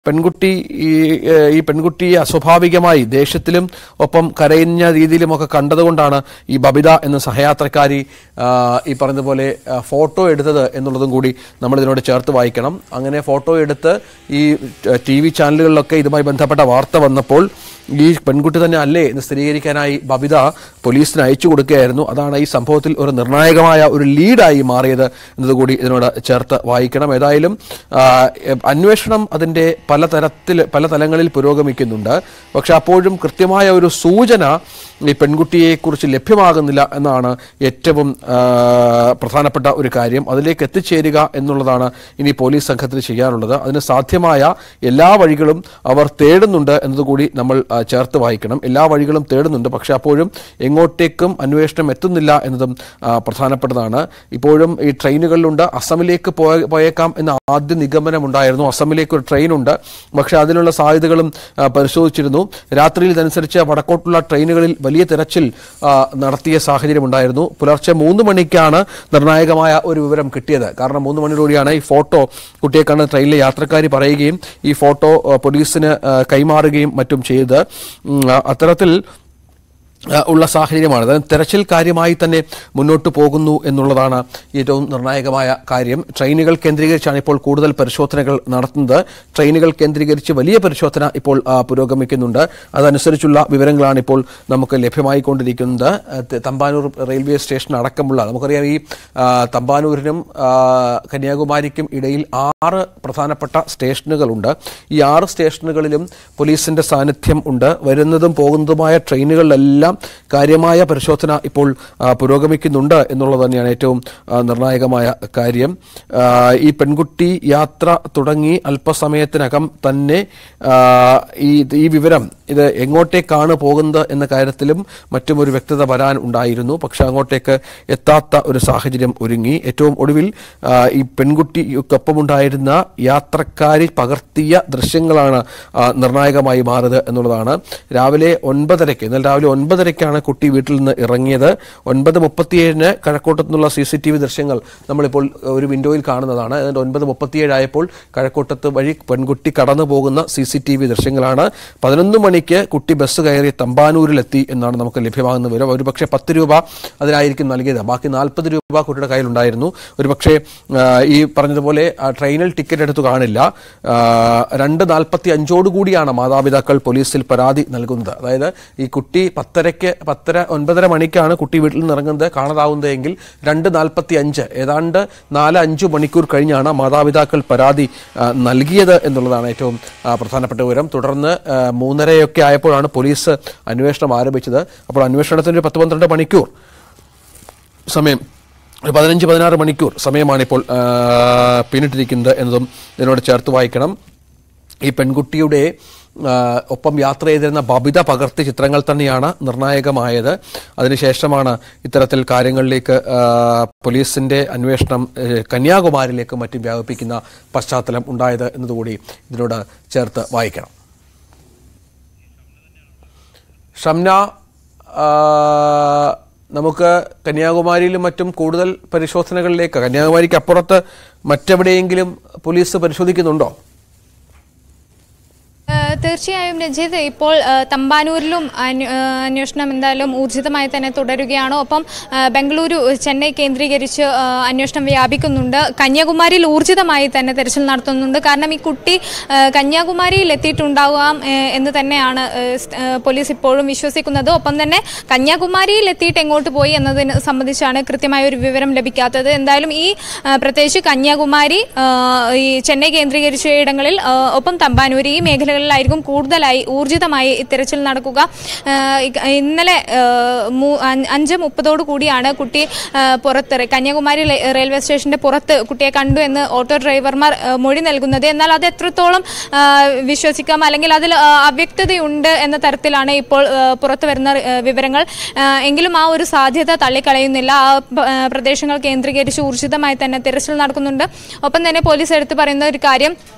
പെൺകുട്ടി ഈ ഏഹ്, ഈ പെൺകുട്ടിയെ അസ്വാഭാവികമായി ദേഷ്യത്തിലും ഒപ്പം കരയുന്ന രീതിയിലുമൊക്കെ കണ്ടതുകൊണ്ടാണ് ഈ ബബിത എന്ന സഹയാത്രക്കാരി ആ, ഈ പറഞ്ഞതുപോലെ ആ, ഫോട്ടോ എടുത്തത് എന്നുള്ളതും കൂടി നമ്മൾ ഇതിനോട് ചേർത്ത് വായിക്കണം അങ്ങനെ ഫോട്ടോ എടുത്ത് ഈ ടി വി ചാനലുകളിലൊക്കെ ഇതുമായി ബന്ധപ്പെട്ട വാർത്ത വന്നപ്പോൾ ഈ പെൺകുട്ടി തന്നെ അല്ലേ എന്ന് സ്ഥിരീകരിക്കാനായി ബബിത പോലീസിന് അയച്ചു കൊടുക്കുകയായിരുന്നു അതാണ് ഈ സംഭവത്തിൽ ഒരു നിർണായകമായ ഒരു ലീഡായി മാറിയത് എന്നതുകൂടി ഇതിനോട് ചേർത്ത് വായിക്കണം ഏതായാലും ആ, എ- അന്വേഷണം അതിൻ്റെ പല തരത്തിൽ പല തലങ്ങളിൽ പുരോഗമിക്കുന്നുണ്ട് പക്ഷെ അപ്പോഴും കൃത്യമായ ഒരു സൂചന ഈ പെൺകുട്ടിയെക്കുറിച്ച് ലഭ്യമാകുന്നില്ല എന്നാണ് ഏറ്റവും ആ, പ്രധാനപ്പെട്ട ഒരു കാര്യം അതിലേക്ക് എത്തിച്ചേരുക എന്നുള്ളതാണ് ഇനി പോലീസ് സംഘത്തിന് ചെയ്യാനുള്ളത് അതിന് സാധ്യമായ എല്ലാ വഴികളും അവർ തേടുന്നുണ്ട് എന്നതുകൂടി നമ്മൾ ആ, ചേർത്ത് വായിക്കണം എല്ലാ വഴികളും തേടുന്നുണ്ട് പക്ഷെ അപ്പോഴും എങ്ങോട്ടേക്കും അന്വേഷണം എത്തുന്നില്ല എന്നതും ആ, പ്രധാനപ്പെട്ടതാണ് ഇപ്പോഴും ഈ ട്രെയിനുകളിലുണ്ട് അസമിലേക്ക് പോയ- പോയേക്കാം എന്ന ആദ്യ നിഗമനമുണ്ടായിരുന്നു അസമിലേക്ക് ഒരു ട്രെയിനുണ്ട് പക്ഷെ അതിനുള്ള സാധ്യതകളും ആ, പരിശോധിച്ചിരുന്നു രാത്രിയിൽ ഇതനുസരിച്ച് വടക്കോട്ടുള്ള ട്രെയിനുകളിൽ വലിയ തിരച്ചിൽ ആ, നടത്തിയ സാഹചര്യമുണ്ടായിരുന്നു പുലർച്ചെ മൂന്ന് മണിക്കാണ് നിർണായകമായ ഒരു വിവരം കിട്ടിയത് കാരണം മൂന്ന് മണിയോടുകൂടിയാണ് ഈ ഫോട്ടോ കുട്ടിയെ കണ്ട് ട്രെയിനിലെ യാത്രക്കാരി പറയുകയും ഈ ഫോട്ടോ ആ, പോലീസിന് ആ, കൈമാറുകയും മറ്റും ചെയ്ത് ഉം, ആ, അത്തരത്തിൽ ആ, ഉള്ള സാഹചര്യമാണ് അതായത് തെരച്ചിൽ കാര്യമായി തന്നെ മുന്നോട്ട് പോകുന്നു എന്നുള്ളതാണ് ഏറ്റവും നിർണായകമായ കാര്യം ട്രെയിനുകൾ കേന്ദ്രീകരിച്ചാണ് ഇപ്പോൾ കൂടുതൽ പരിശോധനകൾ നടത്തുന്നത് ട്രെയിനുകൾ കേന്ദ്രീകരിച്ച് വലിയ പരിശോധന ഇപ്പോൾ ആ, പുരോഗമിക്കുന്നുണ്ട് അതനുസരിച്ചുള്ള വിവരങ്ങളാണ് ഇപ്പോൾ നമുക്ക് ലഭ്യമായിക്കൊണ്ടിരിക്കുന്നത് ആ, ത- തമ്പാനൂർ റെയിൽവേ സ്റ്റേഷൻ അടക്കമുള്ള നമുക്കറിയാം ഈ ആ, തമ്പാനൂരിനും ആ, കന്യാകുമാരിക്കും ഇടയിൽ ആറ് പ്രധാനപ്പെട്ട സ്റ്റേഷനുകളുണ്ട് ഈ ആറ് സ്റ്റേഷനുകളിലും പോലീസിന്റെ സാന്നിധ്യം ഉണ്ട് വരുന്നതും പോകുന്നതുമായ ട്രെയിനുകളിലെല്ലാം കാര്യമായ പരിശോധന ഇപ്പോൾ ആ, പുരോഗമിക്കുന്നുണ്ട് എന്നുള്ളത് തന്നെയാണ് ഏറ്റവും ആ, നിർണായകമായ കാര്യം ആ, ഈ പെൺകുട്ടി യാത്ര തുടങ്ങി അല്പസമയത്തിനകം തന്നെ ആ, ഈ ഈ വിവരം ഇത് എങ്ങോട്ടേക്കാണ് പോകുന്നത് എന്ന കാര്യത്തിലും മറ്റും ഒരു വ്യക്തത വരാൻ ഉണ്ടായിരുന്നു പക്ഷെ അങ്ങോട്ടേക്ക് എത്താത്ത ഒരു സാഹചര്യം ഒരുങ്ങി ഏറ്റവും ഒടുവിൽ ആ, ഈ പെൺകുട്ടിക്കൊപ്പമുണ്ടായിരുന്ന യാത്രക്കാരി പകർത്തിയ ദൃശ്യങ്ങളാണ് ആ, നിർണായകമായി മാറിയത് എന്നുള്ളതാണ് രാവിലെ ഒൻപതരയ്ക്ക് എന്നാൽ രാവിലെ ഒൻപതരയ്ക്കാണ് കുട്ടി വീട്ടിൽ നിന്ന് ഇറങ്ങിയത് ഒൻപത് മുപ്പത്തിയേഴിന് കഴക്കൂട്ടത്തു നിന്നുള്ള സി സി ടി വി ദൃശ്യങ്ങൾ നമ്മളിപ്പോൾ ഒരു വിൻഡോയിൽ കാണുന്നതാണ് എന്നിട്ട് ഒൻപത് മുപ്പത്തിയേഴ് ആയപ്പോൾ കഴക്കൂട്ടത്ത് വഴി പെൺകുട്ടി കടന്നു പോകുന്ന സി സി ടി വി ദൃശ്യങ്ങളാണ് പതിനൊന്ന് മണിക്ക് കുട്ടി ബസ് കയറി തമ്പാനൂരിലെത്തി എന്നാണ് നമുക്ക് ലഭ്യമാകുന്ന വിവരം ഒരുപക്ഷെ പത്ത് രൂപ അതിനായിരിക്കും നൽകിയത് ബാക്കി നാൽപ്പത് രൂപ കുട്ടിയുടെ കയ്യിലുണ്ടായിരുന്നു ഒരുപക്ഷെ ആ, ഈ പറഞ്ഞതുപോലെ ആ, ട്രെയിനിൽ ടിക്കറ്റ് എടുത്തു കാണില്ല ആ, രണ്ട് നാൽപ്പത്തി അഞ്ചോടുകൂടിയാണ് മാതാപിതാക്കൾ പോലീസിൽ പരാതി നൽകുന്നത് അതായത് ഈ കുട്ടി പത്തരയ്ക്ക് പത്തര ഒൻപതര മണിക്കാണ് കുട്ടി വീട്ടിൽ നിന്ന് ഇറങ്ങുന്നത് കാണാതാവുന്നതെങ്കിൽ രണ്ട് നാൽപ്പത്തി അഞ്ച് ഏതാണ്ട് നാല് അഞ്ച് മണിക്കൂർ കഴിഞ്ഞാണ് മാതാപിതാക്കൾ പരാതി ആ, നൽകിയത് എന്നുള്ളതാണ് ഏറ്റവും ആ, പ്രധാനപ്പെട്ട വിവരം തുടർന്ന് ആ, മൂന്നരയൊക്കെ ആയപ്പോഴാണ് പോലീസ് അന്വേഷണം ആരംഭിച്ചത് അപ്പോൾ അന്വേഷണത്തിന് ഒരു പത്ത് പന്ത്രണ്ട് മണിക്കൂർ സമയം ഒരു പതിനഞ്ച് പതിനാറ് മണിക്കൂർ സമയമാണ് ഇപ്പോൾ ആ, പിന്നിട്ടിരിക്കുന്നത് എന്നതും ഇതിനോട് ചേർത്ത് വായിക്കണം ഈ പെൺകുട്ടിയുടെ ആ, ഒപ്പം യാത്ര ചെയ്തിരുന്ന ബബിത പകർത്തിയ ചിത്രങ്ങൾ തന്നെയാണ് നിർണായകമായത് അതിനുശേഷമാണ് ഇത്തരത്തിൽ കാര്യങ്ങളിലേക്ക് ആ, പോലീസിന്റെ അന്വേഷണം ഏ, കന്യാകുമാരിയിലേക്കും മറ്റും വ്യാപിപ്പിക്കുന്ന പശ്ചാത്തലം ഉണ്ടായത് എന്നതുകൂടി ഇതിനോട് ചേർത്ത് വായിക്കണം ഷംന ആ, നമുക്ക് കന്യാകുമാരിയിലും മറ്റും കൂടുതൽ പരിശോധനകളിലേക്ക് കന്യാകുമാരിക്ക് അപ്പുറത്ത് മറ്റെവിടെയെങ്കിലും പോലീസ് പരിശോധിക്കുന്നുണ്ടോ ഏഹ് തീർച്ചയായും രഞ്ജിത്ത് ഇപ്പോൾ ഏഹ് തമ്പാനൂരിലും അന്വ- ഏഹ് അന്വേഷണം എന്തായാലും ഊർജിതമായി തന്നെ തുടരുകയാണ് ഒപ്പം ഏഹ് ബംഗളൂരു ചെന്നൈ കേന്ദ്രീകരിച്ച് ഏഹ് അന്വേഷണം വ്യാപിക്കുന്നുണ്ട് കന്യാകുമാരിയിൽ ഊർജിതമായി തന്നെ തെരച്ചിൽ നടത്തുന്നുണ്ട് കാരണം ഈ കുട്ടി ഏഹ് കന്യാകുമാരിയിൽ എത്തിയിട്ടുണ്ടാവാം ഏഹ് എന്ന് തന്നെയാണ് ഏഹ് സ്- ഏഹ് പോലീസ് ഇപ്പോഴും വിശ്വസിക്കുന്നത് ഒപ്പം തന്നെ കന്യാകുമാരിയിൽ എത്തിയിട്ട് എങ്ങോട്ട് പോയി എന്നതിനെ സംബന്ധിച്ചാണ് കൃത്യമായ ഒരു വിവരം ലഭിക്കാത്തത് എന്തായാലും ഈ ഏഹ് പ്രത്യേകിച്ച് കന്യാകുമാരി ഏഹ് ഈ ചെന്നൈ കേന്ദ്രീകരിച്ച ഇടങ്ങളിൽ ഏഹ് ഒപ്പം തമ്പാനൂര് ഈ മേഖലകളിലായിരിക്കും കൂടുതലായി ഊർജിതമായി ഈ തിരച്ചിൽ നടക്കുക ഏഹ് ഇ- ഇന്നലെ ഏഹ് മൂ- അഞ്ച് അഞ്ച് മുപ്പതോടു കൂടിയാണ് കുട്ടി ഏഹ് പുറത്ത് കന്യാകുമാരി ലെ- റെയിൽവേ സ്റ്റേഷന്റെ പുറത്ത് കുട്ടിയെ കണ്ടു എന്ന് ഓട്ടോ ഡ്രൈവർമാർ ഏഹ് മൊഴി നൽകുന്നത് എന്നാൽ അത് എത്രത്തോളം ഏഹ് വിശ്വസിക്കാം അല്ലെങ്കിൽ അതിൽ ഏഹ് അവ്യക്തതയുണ്ട് എന്ന തരത്തിലാണ് ഇപ്പോൾ ഏഹ് പുറത്തു വരുന്ന ഏഹ് വിവരങ്ങൾ ഏഹ് എങ്കിലും ആ ഒരു സാധ്യത തള്ളിക്കളയുന്നില്ല ആ പ- ഏഹ് പ്രദേശങ്ങൾ കേന്ദ്രീകരിച്ച് ഊർജിതമായി തന്നെ തിരച്ചിൽ നടക്കുന്നുണ്ട് ഒപ്പം തന്നെ പോലീസ് എടുത്തു പറയുന്ന ഒരു കാര്യം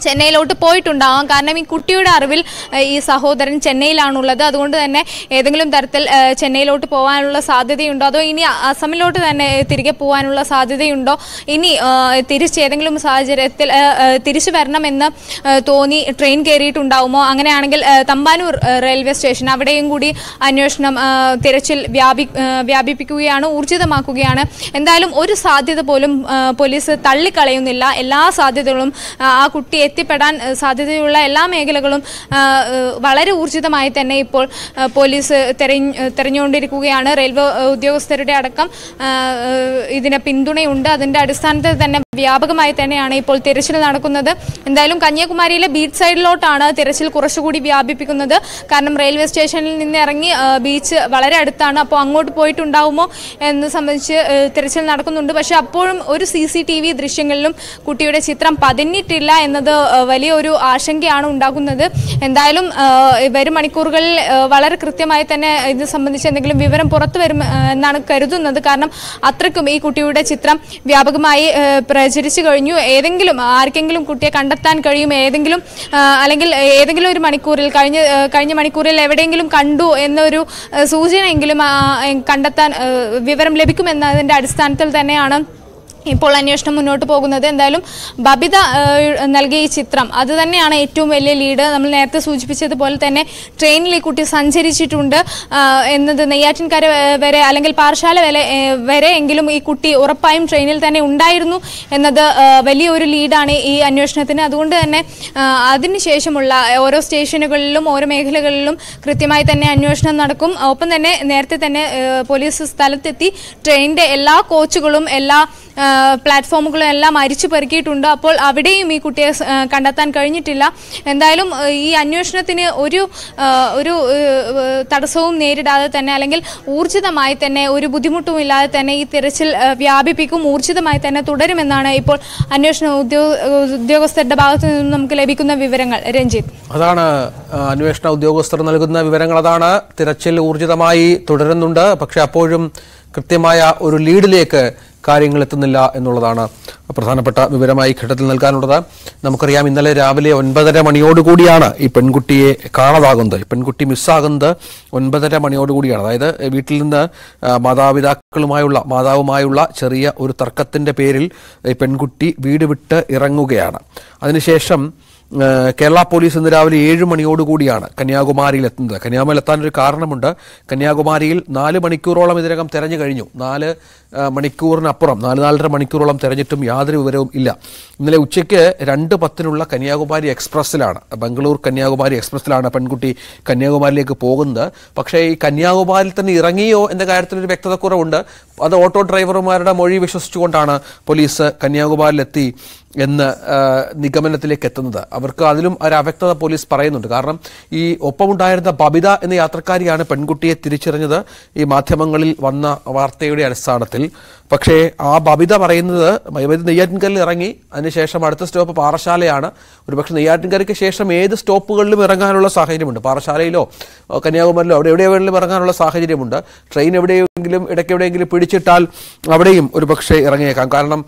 ചെന്നൈയിലോട്ട് പോയിട്ടുണ്ടാവാം കാരണം ഈ കുട്ടിയുടെ അറിവിൽ ഏഹ്, ഈ സഹോദരൻ ചെന്നൈയിലാണുള്ളത് അതുകൊണ്ട് തന്നെ ഏതെങ്കിലും തരത്തിൽ ഏഹ്, ചെന്നൈയിലോട്ട് പോകാനുള്ള സാധ്യതയുണ്ടോ അതോ ഇനി അസമിലോട്ട് തന്നെ തിരികെ പോകാനുള്ള സാധ്യതയുണ്ടോ ഇനി ഏഹ്, തിരിച്ച് ഏതെങ്കിലും സാഹചര്യത്തിൽ ഏഹ്, ഏഹ്, തിരിച്ചു വരണമെന്ന് ഏഹ്, തോന്നി ട്രെയിൻ കയറിയിട്ടുണ്ടാവുമോ അങ്ങനെയാണെങ്കിൽ ഏഹ്, തമ്പാനൂർ ഏഹ്, റെയിൽവേ സ്റ്റേഷൻ അവിടെയും കൂടി അന്വേഷണം ഏഹ്, തിരച്ചിൽ വ്യാപി ഏഹ്, വ്യാപിപ്പിക്കുകയാണ് ഊർജിതമാക്കുകയാണ് എന്തായാലും ഒരു സാധ്യത പോലും ഏഹ്, പോലീസ് തള്ളിക്കളയുന്നില്ല എല്ലാ സാധ്യതകളും ആ, ആ കുട്ടി എത്തിപ്പെടാൻ ഏഹ്, സാധ്യതയുള്ള എല്ലാ മേഖലകളും ആ, ഏഹ്, വളരെ ഊർജിതമായി തന്നെ ഇപ്പോൾ ആ, പോലീസ് തെരഞ്ഞ് തെരഞ്ഞുകൊണ്ടിരിക്കുകയാണ് റെയിൽവേ ഏഹ്, ഉദ്യോഗസ്ഥരുടെ അടക്കം ആ, ഏഹ്, ഇതിന് പിന്തുണയുണ്ട് അതിന്റെ അടിസ്ഥാനത്തിൽ തന്നെ വ്യാപകമായി തന്നെയാണ് ഇപ്പോൾ തിരച്ചിൽ നടക്കുന്നത് എന്തായാലും കന്യാകുമാരിയിലെ ബീച്ച് സൈഡിലോട്ടാണ് തിരച്ചിൽ കുറച്ചുകൂടി വ്യാപിപ്പിക്കുന്നത് കാരണം റെയിൽവേ സ്റ്റേഷനിൽ നിന്ന് ഇറങ്ങി ആ, ബീച്ച് വളരെ അടുത്താണ് അപ്പോൾ അങ്ങോട്ട് പോയിട്ടുണ്ടാവുമോ എന്ന് സംബന്ധിച്ച് ഏഹ്, തിരച്ചിൽ നടക്കുന്നുണ്ട് പക്ഷേ അപ്പോഴും ഒരു സി സി ടി വി ദൃശ്യങ്ങളിലും കുട്ടിയുടെ ചിത്രം പതിഞ്ഞിട്ടില്ല എന്നത് ഏഹ്, വലിയൊരു ആശങ്കയാണ് ഉണ്ടാകുന്നത് എന്തായാലും ഏഹ്, വരും മണിക്കൂറുകളിൽ ഏഹ്, വളരെ കൃത്യമായി തന്നെ ഇത് സംബന്ധിച്ച് എന്തെങ്കിലും വിവരം പുറത്തു വരും ഏഹ്, എന്നാണ് കരുതുന്നത് കാരണം അത്രയ്ക്കും ഈ കുട്ടിയുടെ ചിത്രം വ്യാപകമായി ഏഹ്, പ്രചരിച്ചു കഴിഞ്ഞു ഏതെങ്കിലും ആർക്കെങ്കിലും കുട്ടിയെ കണ്ടെത്താൻ കഴിയും ഏതെങ്കിലും ആ, അല്ലെങ്കിൽ ഏതെങ്കിലും ഒരു മണിക്കൂറിൽ കഴിഞ്ഞ ഏഹ്, കഴിഞ്ഞ മണിക്കൂറിൽ എവിടെയെങ്കിലും കണ്ടു എന്നൊരു ഏഹ്, സൂചനയെങ്കിലും ആ, കണ്ടെത്താൻ ഏഹ്, വിവരം ലഭിക്കുമെന്നതിന്റെ അടിസ്ഥാനത്തിൽ തന്നെയാണ് ഇപ്പോൾ അന്വേഷണം മുന്നോട്ട് പോകുന്നത് എന്തായാലും ബബിത ഏഹ്, നൽകിയ ഈ ചിത്രം അത് തന്നെയാണ് ഏറ്റവും വലിയ ലീഡ് നമ്മൾ നേരത്തെ സൂചിപ്പിച്ചതുപോലെ തന്നെ ട്രെയിനിൽ ഈ കുട്ടി സഞ്ചരിച്ചിട്ടുണ്ട് ആഹ്, എന്നത് നെയ്യാറ്റിൻകര വ- വരെ അല്ലെങ്കിൽ പാറശാല വരെ ഏഹ്, വരെ എങ്കിലും ഈ കുട്ടി ഉറപ്പായും ട്രെയിനിൽ തന്നെ ഉണ്ടായിരുന്നു എന്നത് ആഹ്, വലിയൊരു ലീഡാണ് ഈ അന്വേഷണത്തിന് അതുകൊണ്ട് തന്നെ ആഹ്, അതിനുശേഷമുള്ള ഓരോ സ്റ്റേഷനുകളിലും ഓരോ മേഖലകളിലും കൃത്യമായി തന്നെ അന്വേഷണം നടക്കും ഒപ്പം തന്നെ നേരത്തെ തന്നെ ഏഹ്, പോലീസ് സ്ഥലത്തെത്തി ട്രെയിനിന്റെ എല്ലാ കോച്ചുകളും എല്ലാ ആ, പ്ലാറ്റ്ഫോമുകളും എല്ലാം അരിച്ചു പെറുക്കിയിട്ടുണ്ട് അപ്പോൾ അവിടെയും ഈ കുട്ടിയെ സ്- ആ, കണ്ടെത്താൻ കഴിഞ്ഞിട്ടില്ല എന്തായാലും ആ, ഈ അന്വേഷണത്തിന് ഒരു ആ, ഒരു ഏ, തടസ്സവും നേരിടാതെ തന്നെ അല്ലെങ്കിൽ ഊർജിതമായി തന്നെ ഒരു ബുദ്ധിമുട്ടും ഇല്ലാതെ തന്നെ ഈ തിരച്ചിൽ ആ, വ്യാപിപ്പിക്കും ഊർജിതമായി തന്നെ തുടരുമെന്നാണ് ഇപ്പോൾ അന്വേഷണ ഉദ്യോഗ ഉദ്യോഗസ്ഥരുടെ ഭാഗത്തു നിന്നും നമുക്ക് ലഭിക്കുന്ന വിവരങ്ങൾ രഞ്ജിത്ത് അതാണ് ആ, അന്വേഷണ ഉദ്യോഗസ്ഥർ നൽകുന്ന വിവരങ്ങൾ അതാണ് തിരച്ചിൽ ഊർജിതമായി തുടരുന്നുണ്ട് പക്ഷെ അപ്പോഴും കൃത്യമായ ഒരു ലീഡിലേക്ക് കാര്യങ്ങൾ എത്തുന്നില്ല എന്നുള്ളതാണ് പ്രധാനപ്പെട്ട വിവരമായി ഘട്ടത്തിൽ നൽകാനുള്ളത് നമുക്കറിയാം ഇന്നലെ രാവിലെ ഒൻപതര മണിയോടുകൂടിയാണ് ഈ പെൺകുട്ടിയെ കാണാതാകുന്നത് ഈ പെൺകുട്ടി മിസ്സാകുന്നത് ഒൻപതര മണിയോടുകൂടിയാണ് അതായത് വീട്ടിൽ നിന്ന് ആ, മാതാപിതാക്കളുമായുള്ള മാതാവുമായുള്ള ചെറിയ ഒരു തർക്കത്തിന്റെ പേരിൽ ഈ പെൺകുട്ടി വീട് വിട്ട് ഇറങ്ങുകയാണ് അതിനുശേഷം ഏഹ് കേരള പോലീസ് ഇന്ന് രാവിലെ ഏഴ് മണിയോടുകൂടിയാണ് കന്യാകുമാരിയിൽ എത്തുന്നത് കന്യാകുമാരിയിൽ എത്താൻ ഒരു കാരണമുണ്ട് കന്യാകുമാരിയിൽ നാല് മണിക്കൂറോളം ഇതിനകം തെരഞ്ഞു കഴിഞ്ഞു നാല് ഏഹ് മണിക്കൂറിനപ്പുറം നാല് നാലര മണിക്കൂറോളം തെരഞ്ഞിട്ടും യാതൊരു വിവരവും ഇല്ല ഇന്നലെ ഉച്ചയ്ക്ക് രണ്ട് പത്തിനുള്ള കന്യാകുമാരി എക്സ്പ്രസ്സിലാണ് ബംഗളൂർ കന്യാകുമാരി എക്സ്പ്രസ്സിലാണ് പെൺകുട്ടി കന്യാകുമാരിയിലേക്ക് പോകുന്നത് പക്ഷേ ഈ കന്യാകുമാരിയിൽ തന്നെ ഇറങ്ങിയോ എന്ന കാര്യത്തിൽ ഒരു വ്യക്തത കുറവുണ്ട് അത് ഓട്ടോ ഡ്രൈവർമാരുടെ മൊഴി വിശ്വസിച്ചുകൊണ്ടാണ് പോലീസ് കന്യാകുമാരിയിലെത്തി എന്ന് ആ, നിഗമനത്തിലേക്ക് എത്തുന്നത് അവർക്ക് അതിലും ഒരു അവ്യക്തത പോലീസ് പറയുന്നുണ്ട് കാരണം ഈ ഒപ്പമുണ്ടായിരുന്ന ബബിത എന്ന യാത്രക്കാരിയാണ് പെൺകുട്ടിയെ തിരിച്ചറിഞ്ഞത് ഈ മാധ്യമങ്ങളിൽ വന്ന വാർത്തയുടെ അടിസ്ഥാനത്തിൽ പക്ഷേ ആ ബബിത പറയുന്നത് ബബിത നെയ്യാറ്റിൻകല്ലിൽ ഇറങ്ങി അതിനുശേഷം അടുത്ത സ്റ്റോപ്പ് പാറശാലയാണ് ഒരുപക്ഷെ നെയ്യാറ്റിൻകരയ്ക്ക് ശേഷം ഏത് സ്റ്റോപ്പുകളിലും ഇറങ്ങാനുള്ള സാഹചര്യമുണ്ട് പാറശാലയിലോ ഓ, കന്യാകുമാരിയിലോ അവിടെ എവിടെയെങ്കിലും ഇറങ്ങാനുള്ള സാഹചര്യമുണ്ട് ട്രെയിൻ എവിടെയെങ്കിലും ഇടയ്ക്ക് എവിടെയെങ്കിലും പിടിച്ചിട്ടാൽ അവിടെയും ഒരുപക്ഷെ ഇറങ്ങിയേക്കാം കാരണം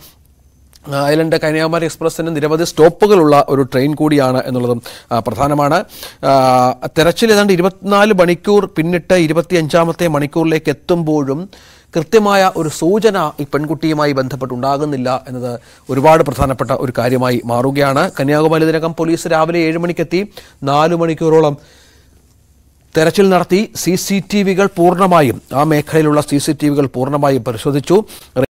ഐലൻഡ് കന്യാകുമാരി എക്സ്പ്രസ്സിന് നിരവധി സ്റ്റോപ്പുകളുള്ള ഒരു ട്രെയിൻ കൂടിയാണ് എന്നുള്ളതും ആ, പ്രധാനമാണ് ആ, തെരച്ചിൽ ഏതാണ്ട് ഇരുപത്തിനാല് മണിക്കൂർ പിന്നിട്ട് ഇരുപത്തിയഞ്ചാമത്തെ മണിക്കൂറിലേക്ക് എത്തുമ്പോഴും കൃത്യമായ ഒരു സൂചന ഈ പെൺകുട്ടിയുമായി ബന്ധപ്പെട്ടുണ്ടാകുന്നില്ല എന്നത് ഒരുപാട് പ്രധാനപ്പെട്ട ഒരു കാര്യമായി മാറുകയാണ് കന്യാകുമാരി ഇതിനകം പോലീസ് രാവിലെ ഏഴ് മണിക്കെത്തി നാലു മണിക്കൂറോളം തെരച്ചിൽ നടത്തി സി സി ടി വികൾ പൂർണ്ണമായും ആ മേഖലയിലുള്ള സി സി ടി വികൾ പൂർണ്ണമായും പരിശോധിച്ചു